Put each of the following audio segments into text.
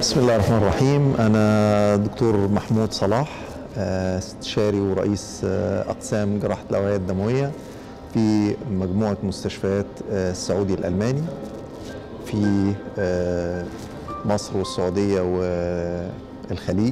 بسم الله الرحمن الرحيم أنا دكتور محمود صلاح آه، استشاري ورئيس آه، أقسام جراحة الأوعية الدموية في مجموعة مستشفيات آه، السعودي الألماني في آه، مصر والسعودية والخليج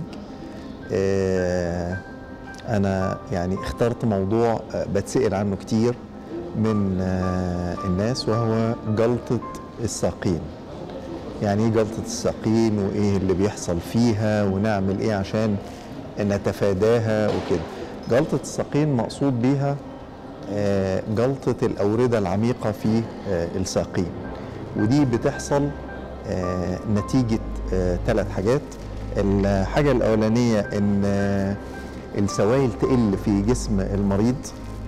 آه، أنا يعني اخترت موضوع آه، بتسأل عنه كتير من آه، الناس وهو جلطة الساقين يعني ايه جلطة الساقين وايه اللي بيحصل فيها ونعمل ايه عشان نتفاداها وكده جلطة الساقين مقصود بيها آه، جلطة الأوردة العميقة في آه، الساقين ودي بتحصل آه، نتيجة ثلاث حاجات الحاجة الأولانية إن آه، السوائل تقل في جسم المريض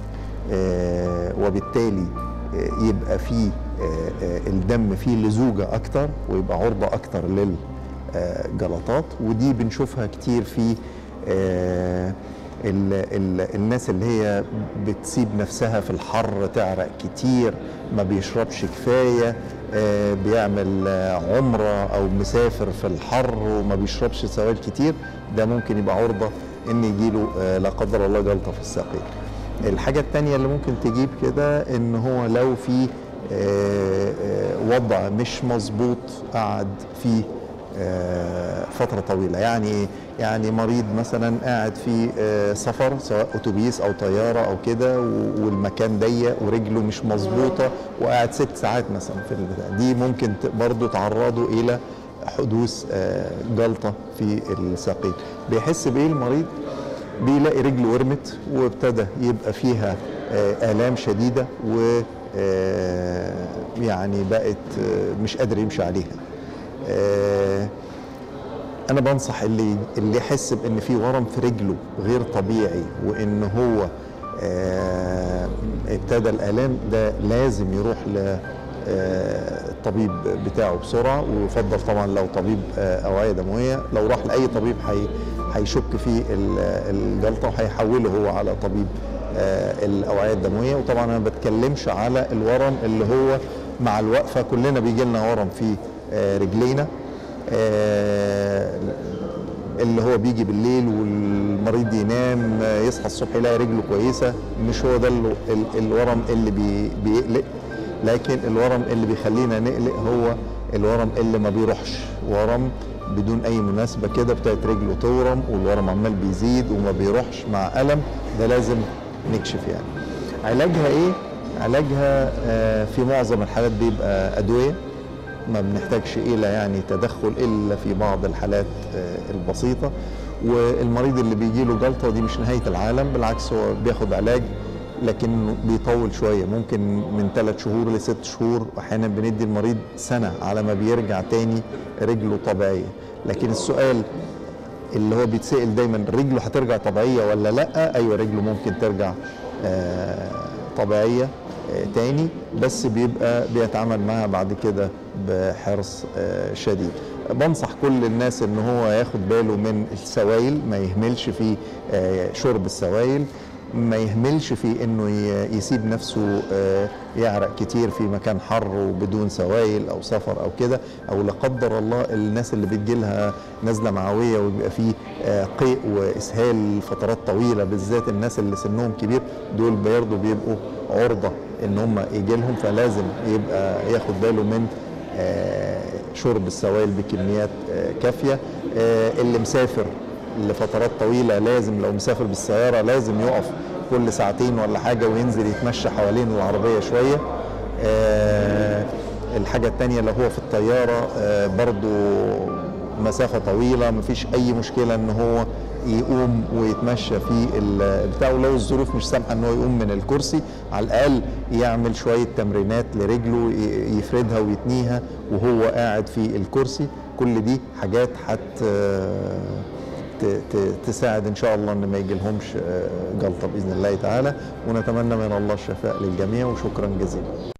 آه، وبالتالي آه، يبقى فيه آه، آه، الدم فيه لزوجة أكتر ويبقى عرضة أكتر للجلطات ودي بنشوفها كتير في آه، ال ال الناس اللي هي بتسيب نفسها في الحر تعرق كتير ما بيشربش كفاية آه، بيعمل آه، عمرة أو مسافر في الحر وما بيشربش سوائل كتير ده ممكن يبقى عرضة إن يجيله آه، لا قدر الله جلطة في الساقين الحاجة التانية اللي ممكن تجيب كده ان هو لو في آه، آه، وضع مش مظبوط قعد فيه آه، فترة طويلة يعني ايه؟ يعني مريض مثلا قاعد في آه، سفر سواء اتوبيس او طيارة او كده و- والمكان ضيق ورجله مش مظبوطة وقاعد ست ساعات مثلا في البتاع دي ممكن ت- برضو تعرضه الى حدوث آه، جلطة في الساقين بيحس بايه المريض بيلاقي رجله ورمت وابتدى يبقى فيها آه، آلام شديدة و آه، يعني بقت آه، مش قادر يمشي عليها آه، انا بنصح اللي اللي يحس بان في ورم في رجله غير طبيعي وان هو آه، ابتدى الالام ده لازم يروح ل آه، الطبيب بتاعه بسرعه ويفضل طبعا لو طبيب آه، اوعيه دمويه لو راح لاي طبيب هي هيشك في ال- الجلطه وهيحوله هو على طبيب آه، الاوعيه الدمويه وطبعا انا ما بتكلمش على الورم اللي هو مع الوقفه كلنا بيجي لنا ورم في آه، رجلينا آه، اللي هو بيجي بالليل والمريض ينام آه، يصحى الصبح يلاقي رجله كويسه مش هو ده ال- ال- الورم اللي بي- بيقلق لكن الورم اللي بيخلينا نقلق هو الورم اللي ما بيروحش ورم بدون اي مناسبه كده بتاعت رجله تورم والورم عمال بيزيد وما بيروحش مع الم ده لازم نكشف يعني علاجها ايه علاجها آه، في معظم الحالات بيبقى ادويه ما بنحتاجش الى يعني تدخل الا في بعض الحالات آه، البسيطه والمريض اللي بيجي له جلطه دي مش نهايه العالم بالعكس هو بياخد علاج لكن بيطول شويه ممكن من ثلاث شهور لست شهور واحيانا بندي المريض سنه على ما بيرجع تاني رجله طبيعيه لكن السؤال اللي هو بيتسأل دايما رجله هترجع طبيعيه ولا لا ايوه رجله ممكن ترجع آه، طبيعيه آه، تاني بس بيبقى بيتعامل معاها بعد كده بحرص آه، شديد بنصح كل الناس ان هو ياخد باله من السوائل ما يهملش في آه، شرب السوائل ما يهملش في انه ي- يسيب نفسه آه، يعرق كتير في مكان حر وبدون سوائل او سفر او كده او لا قدر الله الناس اللي بتجيلها نزله معويه ويبقى فيه آه، قيء واسهال فترات طويله بالذات الناس اللي سنهم كبير دول برضه بيبقوا عرضه ان هم يجي لهم فلازم يبقى ياخد باله من آه، شرب السوائل بكميات آه، كافيه آه، اللي مسافر لفترات طويله لازم لو مسافر بالسياره لازم يقف كل ساعتين ولا حاجه وينزل يتمشى حوالين العربيه شويه آه، الحاجه الثانيه لو هو في الطياره آه، برضو مسافه طويله مفيش اي مشكله ان هو يقوم ويتمشى في البتاع ولو الظروف مش سامحه ان هو يقوم من الكرسي على الاقل يعمل شويه تمرينات لرجله ي- يفردها ويتنيها وهو قاعد في الكرسي كل دي حاجات حت ت- ت- تساعد ان شاء الله ان ما يجيلهمش آه، جلطه باذن الله تعالى ونتمنى من الله الشفاء للجميع وشكرا جزيلا